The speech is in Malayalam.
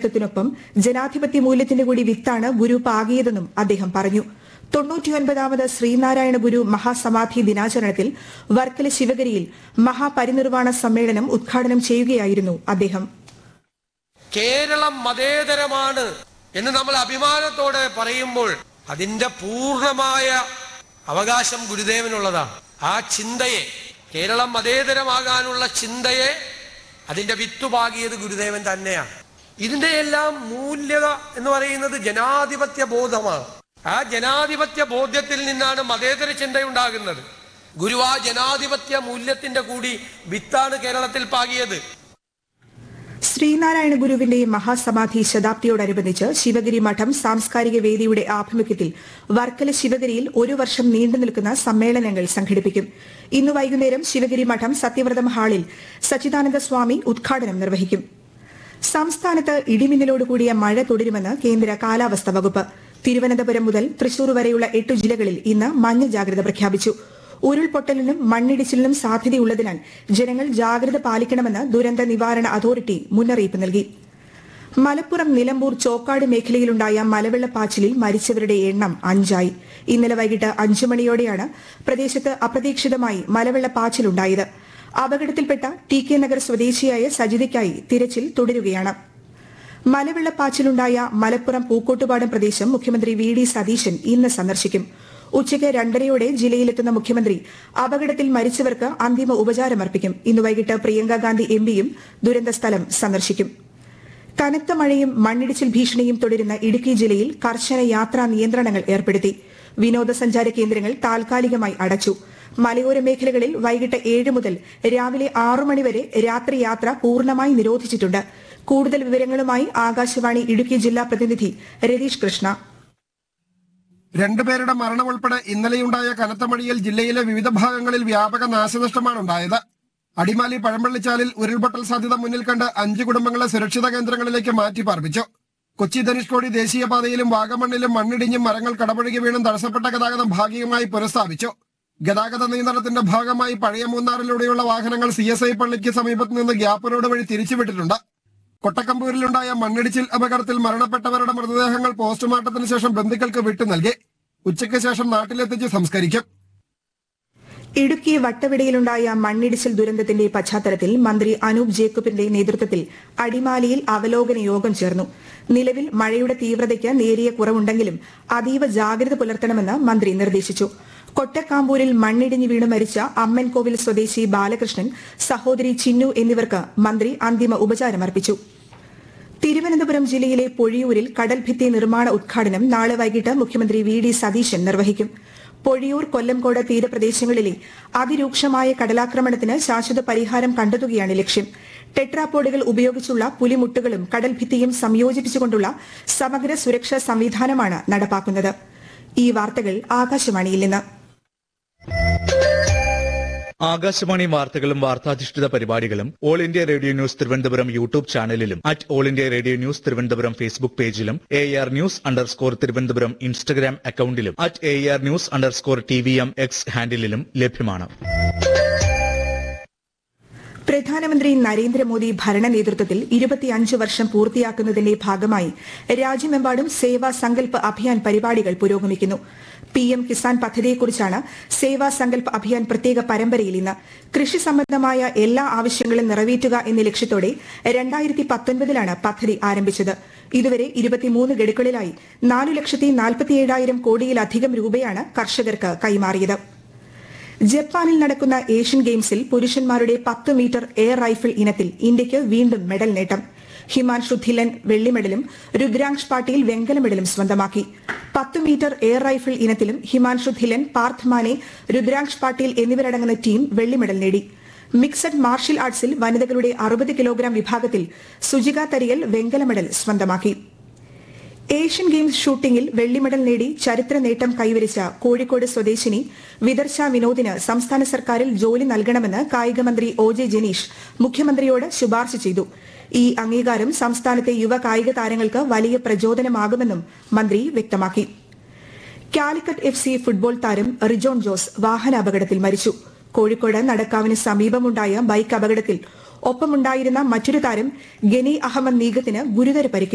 ജനാധിപത്യത്തിനൊപ്പം ജനാധിപത്യ മൂല്യത്തിന്റെ കൂടി വിത്താണ് ഗുരു പാകിയതെന്നും അദ്ദേഹം പറഞ്ഞു തൊണ്ണൂറ്റിയൊൻപതാമത് ശ്രീനാരായണ ഗുരു മഹാസമാധി ദിനാചരണത്തിൽ വർക്കല ശിവഗിരിയിൽ മഹാപരിനിർവാണ സമ്മേളനം ഉദ്ഘാടനം ചെയ്യുകയായിരുന്നു അദ്ദേഹം കേരളം മതേതരമാണ് എന്ന് നമ്മൾ അഭിമാനത്തോടെ പറയുമ്പോൾ അതിന്റെ പൂർണ്ണമായ അവകാശം ഗുരുദേവനുള്ളതാണ് ആ ചിന്തയെ കേരളം മതേതരമാകാനുള്ള ചിന്തയെ അതിന്റെ വിത്തുപാകിയത് ഗുരുദേവൻ തന്നെയാണ് ഇതിന്റെ എല്ലാം മൂല്യത എന്ന് പറയുന്നത് ജനാധിപത്യ ബോധമാണ് ആ ജനാധിപത്യ ബോധ്യത്തിൽ നിന്നാണ് മതേതര ചിന്തയുണ്ടാകുന്നത് ഗുരു ആ ജനാധിപത്യ മൂല്യത്തിന്റെ കൂടി വിത്താണ് കേരളത്തിൽ പാകിയത് ശ്രീനാരായണ ഗുരുവിന്റെ മഹാസമാധി ശതാബ്ദിയോടനുബന്ധിച്ച് ശിവഗിരി മഠം സാംസ്കാരിക വേദിയുടെ ആഭിമുഖ്യത്തിൽ വർക്കല ശിവഗിരിയിൽ ഒരു വർഷം നീണ്ടു നിൽക്കുന്ന സമ്മേളനങ്ങൾ സംഘടിപ്പിക്കും ഇന്ന് വൈകുന്നേരം ശിവഗിരി മഠം സത്യവ്രതം ഹാളിൽ സച്ചിദാനന്ദ സ്വാമി ഉദ്ഘാടനം നിർവഹിക്കും സംസ്ഥാനത്ത് ഇടിമിന്നലോടുകൂടിയ മഴ തുടരുമെന്ന് കേന്ദ്ര കാലാവസ്ഥാ വകുപ്പ് തിരുവനന്തപുരം മുതൽ തൃശൂർ വരെയുള്ള എട്ട് ജില്ലകളിൽ ഇന്ന് മഞ്ഞ ജാഗ്രത പ്രഖ്യാപിച്ചു ഉരുൾപൊട്ടലിനും മണ്ണിടിച്ചിലിനും സാധ്യതയുള്ളതിനാൽ ജനങ്ങൾ ജാഗ്രത പാലിക്കണമെന്ന് ദുരന്ത നിവാരണ അതോറിറ്റി മുന്നറിയിപ്പ് നൽകി മലപ്പുറം നിലമ്പൂർ ചോക്കാട് മേഖലയിലുണ്ടായ മലവെള്ളപ്പാച്ചിലിൽ മരിച്ചവരുടെ എണ്ണം അഞ്ചായി ഇന്നലെ വൈകിട്ട് അഞ്ചു മണിയോടെയാണ് പ്രദേശത്ത് അപ്രതീക്ഷിതമായി മലവെള്ളപ്പാച്ചിലുണ്ടായത് അപകടത്തിൽപ്പെട്ട ടി കെ നഗർ സ്വദേശിയായ സജിതയ്ക്കായി തിരച്ചിൽ തുടരുകയാണ് മലവെള്ളപ്പാച്ചിലുണ്ടായ മലപ്പുറം പൂക്കോട്ടുപാടം പ്രദേശം മുഖ്യമന്ത്രി വി ഡി സതീശൻ ഇന്ന് സന്ദർശിക്കും ഉച്ചയ്ക്ക് രണ്ടരയോടെ ജില്ലയിലെത്തുന്ന മുഖ്യമന്ത്രി അപകടത്തിൽ മരിച്ചവർക്ക് അന്തിമ ഉപചാരമർപ്പിക്കും ഇന്ന് വൈകിട്ട് പ്രിയങ്ക ഗാന്ധി എംപിയും ദുരന്ത സ്ഥലം സന്ദർശിക്കും കനത്ത മഴയും മണ്ണിടിച്ചിൽ ഭീഷണിയും തുടരുന്ന ഇടുക്കി ജില്ലയിൽ കർശന യാത്രാ നിയന്ത്രണങ്ങൾ ഏർപ്പെടുത്തി വിനോദസഞ്ചാര കേന്ദ്രങ്ങൾ താൽക്കാലികമായി അടച്ചു മലയോര മേഖലകളിൽ വൈകിട്ട് ഏഴ് മുതൽ രാവിലെ ആറു മണിവരെ രാത്രി യാത്ര പൂർണ്ണമായി നിരോധിച്ചിട്ടുണ്ട് കൂടുതൽ വിവരങ്ങളുമായി ആകാശവാണി ഇടുക്കി ജില്ലാ പ്രതിനിധി രതീഷ് കൃഷ്ണ രണ്ടുപേരുടെ മരണം ഉൾപ്പെടെ ഇന്നലെയുണ്ടായ കനത്ത മഴയിൽ ജില്ലയിലെ വിവിധ ഭാഗങ്ങളിൽ വ്യാപക നാശനഷ്ടമാണ് ഉണ്ടായത് അടിമാലി പഴമ്പള്ളിച്ചാലിൽ ഉരുൾപൊട്ടൽ സാധ്യത മുന്നിൽ കണ്ട് അഞ്ച് കുടുംബങ്ങളെ സുരക്ഷിത കേന്ദ്രങ്ങളിലേക്ക് മാറ്റി പാർപ്പിച്ചു കൊച്ചി ധനുഷ്കോടി ദേശീയപാതയിലും വാഗമണ്ണിലും മണ്ണിടിഞ്ഞും മരങ്ങൾ കടപുഴകി വീണും തടസ്സപ്പെട്ട ഗതാഗതം ഭാഗികമായി പുനഃസ്ഥാപിച്ചു ഗതാഗത നിയന്ത്രണത്തിന്റെ ഭാഗമായി പഴയ മൂന്നാറിലൂടെയുള്ള വാഹനങ്ങൾ സി എസ് ഐ പള്ളിക്ക് സമീപത്ത് നിന്ന് ഗ്യാപ്പ് റോഡ് വഴി തിരിച്ചുവിട്ടിട്ടുണ്ട് കൊട്ടക്കമ്പൂരിലുണ്ടായ മണ്ണിടിച്ചിൽ അപകടത്തിൽ മരണപ്പെട്ടവരുടെ മൃതദേഹങ്ങൾ പോസ്റ്റ്മോർട്ടത്തിന് ശേഷം ബന്ധുക്കൾക്ക് വിട്ടു നൽകി ഉച്ചയ്ക്ക് ശേഷം നാട്ടിലെത്തിച്ച് സംസ്കരിക്കും ഇടുക്കി വട്ടവിടയിലുണ്ടായ മണ്ണിടിച്ചിൽ ദുരന്തത്തിന്റെ പശ്ചാത്തലത്തിൽ മന്ത്രി അനൂപ് ജേക്കബിന്റെ നേതൃത്വത്തിൽ അടിമാലിയിൽ അവലോകന യോഗം ചേർന്നു നിലവിൽ മഴയുടെ തീവ്രതയ്ക്ക് നേരിയ കുറവുണ്ടെങ്കിലും അതീവ ജാഗ്രത പുലർത്തണമെന്ന് മന്ത്രി നിർദ്ദേശിച്ചു കൊട്ടക്കാമ്പൂരിൽ മണ്ണിടിഞ്ഞു വീണ് മരിച്ച അമ്മൻകോവിൽ സ്വദേശി ബാലകൃഷ്ണൻ സഹോദരി ചിന്നു എന്നിവർക്ക് മന്ത്രി അന്തിമ ഉപചാരമർപ്പിച്ചു തിരുവനന്തപുരം ജില്ലയിലെ പൊഴിയൂരിൽ കടൽഭിത്തി നിർമ്മാണ ഉദ്ഘാടനം നാളെ വൈകിട്ട് മുഖ്യമന്ത്രി വി ഡി സതീശൻ നിർവഹിക്കും പൊഴിയൂർ കൊല്ലംകോട് തീരപ്രദേശങ്ങളിലെ അതിരൂക്ഷമായ കടലാക്രമണത്തിന് ശാശ്വത പരിഹാരം കണ്ടെത്തുകയാണ് ലക്ഷ്യം ടെട്രാപോഡുകൾ ഉപയോഗിച്ചുള്ള പുലിമുട്ടുകളും കടൽഭിത്തിയും സംയോജിപ്പിച്ചുകൊണ്ടുള്ള സമഗ്ര സുരക്ഷാ സംവിധാനമാണ് നടപ്പാക്കുന്നത് ഈ വാർത്തകൾ ആകാശവാണിയിൽ നിന്ന് ആകാശവാണി വാർത്തകളും വാർത്താധിഷ്ഠിത പരിപാടികളും all India radio news Thiruvananthapuram YouTube ചാനലിലും at all India radio news Thiruvananthapuram Facebook പേജിലും A R news underscore Thiruvananthapuram Instagram അക്കൌണ്ടിലും at A R news underscore T V M X ഹാൻഡിലും ലഭ്യമാണ് പ്രധാനമന്ത്രി നരേന്ദ്രമോദി ഭരണ നേതൃത്വത്തിൽ ഇരുപത്തിയഞ്ച് വർഷം പൂർത്തിയാക്കുന്നതിന്റെ ഭാഗമായി രാജ്യമെമ്പാടും സേവാ സങ്കല്പ് അഭിയാൻ പരിപാടികൾ പുരോഗമിക്കുന്നു പി എം കിസാൻ പദ്ധതിയെക്കുറിച്ചാണ് സേവാ സങ്കല്പ് അഭിയാൻ പ്രത്യേക പരമ്പരയിൽ ഇന്ന് കൃഷി സംബന്ധമായ എല്ലാ ആവശ്യങ്ങളും നിറവേറ്റുക എന്ന ലക്ഷ്യത്തോടെ രണ്ടായിരത്തി പത്തൊൻപതിലാണ് പദ്ധതി ആരംഭിച്ചത് ഇതുവരെ ഇരുപത്തിമൂന്ന് ഗഡുക്കളിലായി നാലു ലക്ഷത്തി നാൽപ്പത്തിയേഴായിരം കോടിയിലധികം രൂപയാണ് കർഷകർക്ക് കൈമാറിയത് ജപ്പാനിൽ നടക്കുന്ന ഏഷ്യൻ ഗെയിംസിൽ പുരുഷന്മാരുടെ പത്ത് മീറ്റർ എയർ റൈഫിൾ ഇനത്തിൽ ഇന്ത്യയ്ക്ക് വീണ്ടും മെഡൽ നേട്ടം ഹിമാൻഷു ധില്ലൻ വെള്ളി മെഡലും രുദ്രാംശ് പാട്ടീൽ വെങ്കല മെഡലും സ്വന്തമാക്കി പത്ത് മീറ്റർ എയർ റൈഫിൾ ഇനത്തിലും ഹിമാൻഷു ധില്ലൻ പാർത്ഥ് മാനെ രുദ്രാംശ് പാട്ടീൽ എന്നിവരടങ്ങുന്ന ടീം വെള്ളി മെഡൽ നേടി മിക്സഡ് മാർഷ്യൽ ആർട്സിൽ വനിതകളുടെ അറുപത് കിലോഗ്രാം വിഭാഗത്തിൽ സുജിക തരിയൽ വെങ്കല മെഡൽ സ്വന്തമാക്കി ഏഷ്യൻ ഗെയിംസ് ഷൂട്ടിംഗിൽ വെള്ളി മെഡൽ നേടി ചരിത്ര നേട്ടം കൈവരിച്ച കോഴിക്കോട് സ്വദേശിനി വിദർശ വിനോദിന് സംസ്ഥാന സർക്കാരിൽ ജോലി നൽകണമെന്ന് കായികമന്ത്രി ഒ ജെ ജനീഷ് മുഖ്യമന്ത്രിയോട് ശുപാർശ ചെയ്തു ഈ അംഗീകാരം സംസ്ഥാനത്തെ യുവ കായിക താരങ്ങൾക്ക് വലിയ പ്രചോദനമാകുമെന്നും മന്ത്രി വ്യക്തമാക്കി കാലിക്കറ്റ് എഫ് സി ഫുട്ബോൾ താരം റിജോൺ ജോസ് വാഹനാപകടത്തിൽ മരിച്ചു കോഴിക്കോട് നടക്കാവിന് സമീപമുണ്ടായ ബൈക്ക് അപകടത്തിൽ ഒപ്പമുണ്ടായിരുന്ന മറ്റൊരു താരം ഗനി അഹമ്മദ് നീഗത്തിന് ഗുരുതര പരിക്ക്